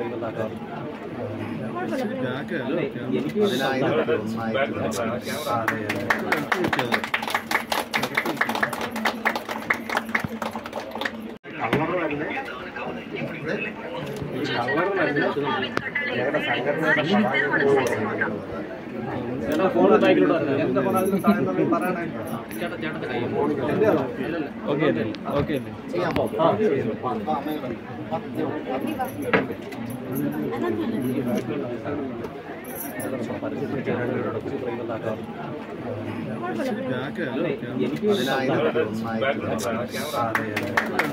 പതിനായിരത്തി ഒന്നായിരത്തി ഓക്കെ അല്ലേ ഓക്കെ അല്ലേ ചെയ്യാൻ പതിനായിരത്തി ഒന്നായിരത്തി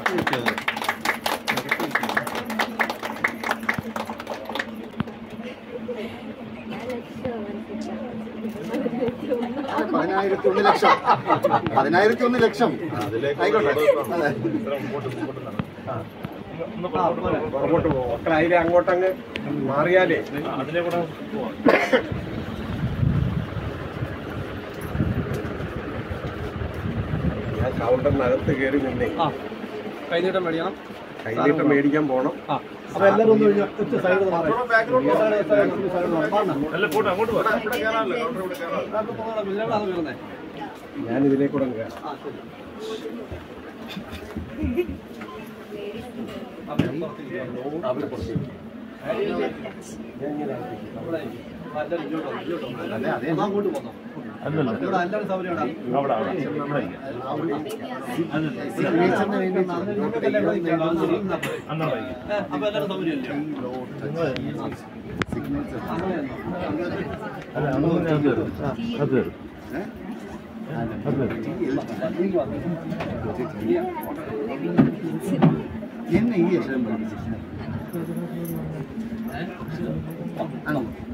പതിനായിരത്തി ഒന്ന് ലക്ഷം പതിനായിരത്തി ഒന്ന് ലക്ഷം ആയിക്കോട്ടെ അതെ പുറകോട്ട് പോകും മക്കൾ അതിലെ അങ്ങോട്ടങ്ങ് മാറിയാലേ ഞാൻ കൗണ്ടറിനകത്ത് കയറി നിന്നേ കൈനീട്ടം മേടിക്കണം കൈനീട്ടം മേടിക്കാൻ പോണം ആ അപ്പൊ എല്ലാവരും ഒന്ന് ഒഴിഞ്ഞ് ഒറ്റ സൈഡ് മാറി ഞാൻ ഇതിലെ കൂടെ അങ്ങ് കയറാം അതെ അതെ അങ്ങോട്ട് പോന്നോ ഇവിടെ എല്ലാവരും സൗകര്യം സിഗ്നേച്ചറിന് വേണ്ടി അപ്പൊ എല്ലാവരും സൗകര്യം സിഗ്നേച്ചർ എന്നെ ഈ അക്ഷരം പഠിപ്പിച്ചിട്ടുണ്ട് ആണോ